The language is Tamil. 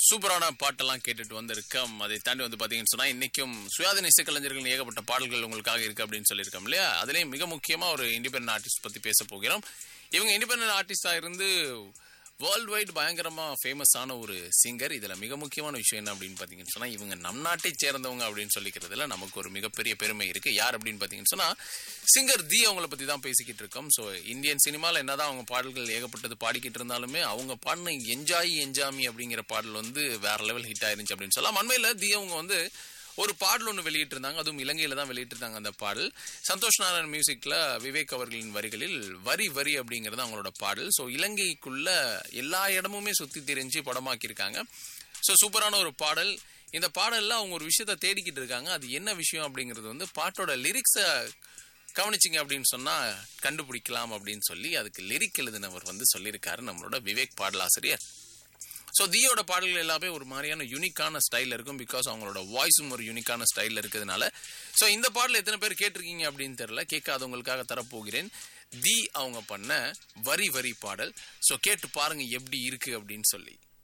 சூப்பரான பாட்டெல்லாம் கேட்டுட்டு வந்திருக்கோம் அதை தாண்டி வந்து பாத்தீங்கன்னு சொன்னா இன்னைக்கும் சுயாதீன இசைக்கலைஞர்கள் ஏகப்பட்ட பாடல்கள் உங்களுக்காக இருக்கு அப்படின்னு சொல்லியிருக்கோம் இல்லையா அதுலயும் மிக முக்கியமா ஒரு இண்டிபெண்டன்ட் ஆர்டிஸ்ட் பத்தி பேச போகிறோம் இவங்க இண்டிபெண்டன்ட் ஆர்டிஸ்டா இருந்து வேர்ல்டு வைட் பயங்கரமா ஃபேமஸான ஒரு சிங்கர் இதுல மிக முக்கியமான விஷயம் என்ன அப்படின்னு பாத்தீங்கன்னு சொன்னா இவங்க நம் நாட்டை சேர்ந்தவங்க அப்படின்னு சொல்லிக்கிறதுல நமக்கு ஒரு மிகப்பெரிய பெருமை இருக்கு யார் அப்படின்னு பாத்தீங்கன்னு சொன்னா சிங்கர் தி அவங்கள பத்தி தான் பேசிக்கிட்டு இருக்கோம் ஸோ இந்தியன் சினிமால என்னதான் அவங்க பாடல்கள் ஏகப்பட்டது பாடிக்கிட்டு இருந்தாலுமே அவங்க பாடின என்ஜாய் என்ஜாமி அப்படிங்கிற பாடல் வந்து வேற லெவல் ஹிட் ஆயிருந்துச்சு அப்படின்னு சொல்லலாம் அண்மையில தி அவங்க வந்து ஒரு பாடல் ஒன்று வெளியிட்டிருந்தாங்க அதுவும் இலங்கையில தான் வெளியிட்டிருந்தாங்க அந்த பாடல் சந்தோஷ் நாராயண் மியூசிக்ல விவேக் அவர்களின் வரிகளில் வரி வரி அப்படிங்கிறது அவங்களோட பாடல் ஸோ இலங்கைக்குள்ள எல்லா இடமுமே சுத்தி தெரிஞ்சு படமாக்கியிருக்காங்க ஸோ சூப்பரான ஒரு பாடல் இந்த பாடல்ல அவங்க ஒரு விஷயத்த தேடிக்கிட்டு இருக்காங்க அது என்ன விஷயம் அப்படிங்கிறது வந்து பாட்டோட லிரிக்ஸை கவனிச்சிங்க அப்படின்னு சொன்னா கண்டுபிடிக்கலாம் அப்படின்னு சொல்லி அதுக்கு லிரிக் எழுதினவர் வந்து சொல்லியிருக்காரு நம்மளோட விவேக் பாடலாசிரியர் ஸோ தியோட பாடல்கள் எல்லாமே ஒரு மாதிரியான யூனிக்கான ஸ்டைல் இருக்கும் பிகாஸ் அவங்களோட வாய்ஸும் ஒரு யூனிக்கான ஸ்டைலில் இருக்கிறதுனால ஸோ இந்த பாடல் எத்தனை பேர் கேட்டிருக்கீங்க அப்படின்னு தெரியல கேட்காதவங்களுக்காக தரப்போகிறேன் தி அவங்க பண்ண வரி வரி பாடல் ஸோ கேட்டு பாருங்க எப்படி இருக்கு அப்படின்னு சொல்லி